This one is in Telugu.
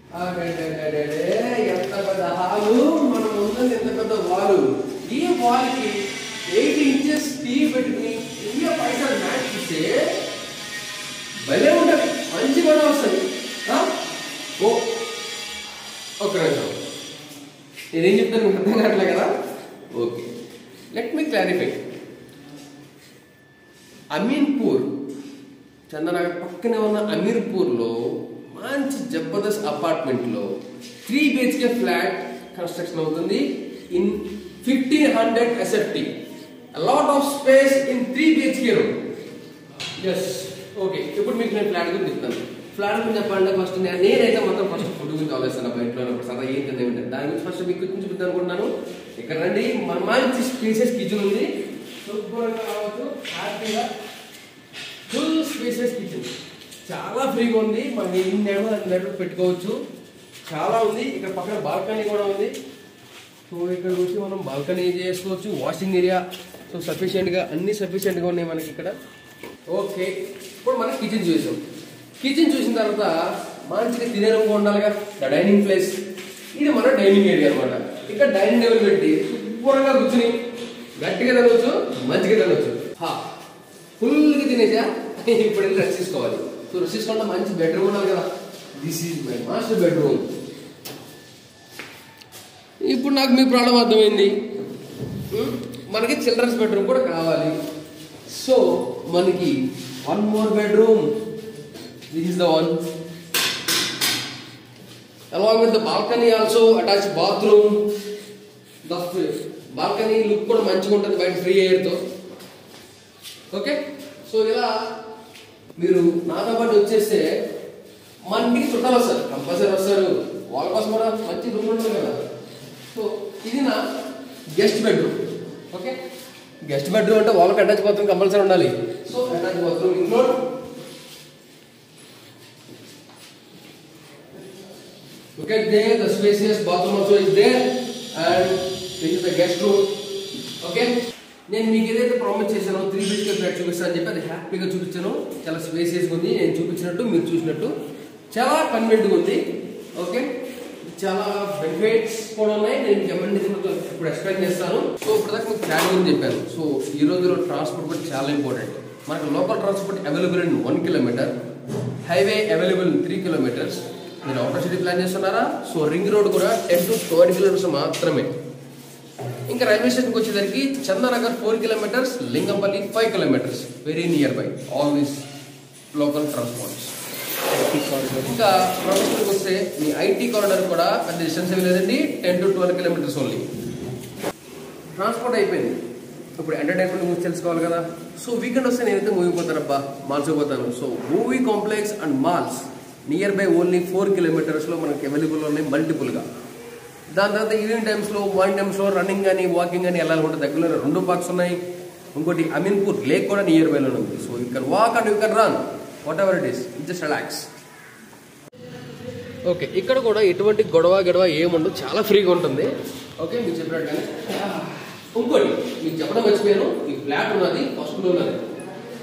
అరెరెరెరెరే, ఎంత పెద్ద హాలు మనం ఉన్నది ఎంత పెద్ద వాలు ఈ వాల్కి ఎయిట్ ఇంచెస్ టీవీ పెట్టుకుని ఇండియా పైసలు మ్యాచ్ ఇస్తే భలే ఉంటుంది మంచి కూడా వస్తుంది ఆ? ఓ ఒక నిమిషం నేనేం చెప్తాను మీకు అర్థం కావట్లే కదా okay let me clarify Ameenpur Chandanagar పక్కనే ఉన్న అమీర్పూర్లో మంచి జబర్దస్త్ అపార్ట్మెంట్లో త్రీ బిహెచ్కే ఫ్లాట్ కన్స్ట్రక్షన్ అవుతుంది in fifteen hundred SFT lot of space in three BHK room yes okay ఇప్పుడు మీకు నేను ఫ్లాట్ గురించి చెప్తాను ఫ్లాట్ గురించి చెప్పండి ఫస్ట్ నేను నేనైతే మొత్తం ఫస్ట్ ఫుడ్ గురించి ఆలోచిస్తాను అబ్బా ఇంట్లో ఉన్నప్పుడు సరదా ఏం తిందా ఏంటంటే దాని గురించి ఫస్ట్ మీకు గురించి చెప్తాను అనుకుంటున్నాను ఇక్కడ రండి మన మంచి స్పేసెస్ కిచెన్ ఉంది శుభ్రంగా రావచ్చు హ్యాపీగా ఫుల్ స్పేసెస్ కిచెన్ చాలా ఫ్రీగా ఉంది మనం ఎన్ని నెలలు అన్ని నెలలు పెట్టుకోవచ్చు చాలా ఉంది ఇక్కడ పక్కన బాల్కనీ కూడా ఉంది సో ఇక్కడ వచ్చి మనం బాల్కనీ చేసుకోవచ్చు వాషింగ్ ఏరియా సో సఫిషియెంట్గా అన్ని సఫిషియెంట్గా ఉన్నాయి మనకి ఇక్కడ ఓకే ఇప్పుడు మనం కిచెన్ చూసాం కిచెన్ చూసిన తర్వాత మంచిగా తినే రూమ్ ఉండాలిగా డైనింగ్ ప్లేస్ ఇది మన డైనింగ్ ఏరియా అనమాట ఇక్కడ డైనింగ్ టేబుల్ పెట్టి శుభ్రంగా కూర్చుని గట్టిగా తినవచ్చు మంచిగా తినవచ్చు హా ఫుల్గా తినేసా ఇప్పుడు వెళ్ళి రెస్ట్ తీసుకోవాలి సో రెస్ట్ తీసుకుంటే మంచి బెడ్రూమ్ ఉండాలి కదా this is my master bedroom ఇప్పుడు నాకు మీ ప్రాబ్లం అర్థమైంది ఉమ్, మనకి చిల్డ్రన్స్ బెడ్రూమ్ కూడా కావాలి సో మనకి one more bedroom this is the one along with the balcony also attach bathroom the balcony look కూడా మంచిగా ఉంటుంది బయట ఫ్రీ ఎయిర్తో ఓకే సో ఇలా మీరు నాతో పాటు వచ్చేస్తే మన ఇంటికి చుట్టాలు వస్తారు కంపల్సరీ వస్తారు వాళ్ళ కోసం కూడా మంచి రూమ్ ఉంటుంది కదా సో ఇది నా guest bedroom okay guest bedroom అంటే వాళ్ళకి అటాచ్ బాత్రూమ్ కంపల్సరీ ఉండాలి so attach bathroom include Look at there, the spacious bathroom also is there, and this is the guest room. Okay? నేను మీకు ఏదైతే ప్రామిస్ చేశానో త్రీ బిహెచ్కే ఫ్లాట్ చూపిస్తాను అని చెప్పి అది హ్యాపీగా చూపించాను చాలా స్పేసియస్గా ఉంది నేను చూపించినట్టు మీరు చూసినట్టు చాలా కన్వెంట్గా ఉంది ఓకే చాలా బెనిఫిట్స్ కూడా ఉన్నాయి నేను మీకు ఎవరిని ఇప్పుడు ఎక్స్ప్లెయిన్ చేస్తాను సో ఇప్పుడు దాకా మీకు ఫ్లాట్ గురించి చెప్పాను సో ఈ రోజులో ట్రాన్స్పోర్ట్ కూడా చాలా ఇంపార్టెంట్ మనకు local transport available in one kilometre highway available in three kilometres మీరు అవుటర్ సిటీ ప్లాన్ చేస్తున్నారా సో రింగ్ రోడ్ కూడా టెన్ టు ట్వెల్వ్ కిలోమీటర్స్ మాత్రమే ఇంకా రైల్వే స్టేషన్కి వచ్చేసరికి Chandanagar four kilometres Lingampally five kilometres very nearby all these local transports ఇంకా ప్రొఫెషనల్కి వస్తే మీ ఐటీ కారిడార్ కూడా పెద్ద డిస్టెన్స్ ఏమి లేదండి ten to twelve kilometres only transport అయిపోయింది ఇప్పుడు ఎంటర్టైన్మెంట్ గురించి తెలుసుకోవాలి కదా సో వీకెండ్ వస్తే నేనైతే మూవీ పోతానబ్బా మాల్స్ పోతాను so movie complex and malls nearby only four కిలోమీటర్స్లో మనకి అవైలబుల్ ఉన్నాయి మల్టిపుల్గా దాని తర్వాత ఈవినింగ్ టైమ్స్లో మార్నింగ్ టైమ్స్లో రన్నింగ్ కానీ వాకింగ్ కానీ వెళ్ళాలి ఉంటుంది దగ్గరలో రెండు పార్క్స్ ఉన్నాయి ఇంకోటి అమీన్పూర్ లేక్ కూడా నియర్ బైలో ఉంది so you can walk and you can run whatever it is just relax okay ఇక్కడ కూడా ఎటువంటి గొడవ గొడవ ఏముండదు చాలా ఫ్రీగా ఉంటుంది ఓకే మీకు చెప్పినట్టుగానే ఇంకోటి మీకు చెప్పడం మర్చిపోయాను ఈ ఫ్లాట్ ఉన్నది ఫస్ట్ ఫ్లోర్ ఉన్నది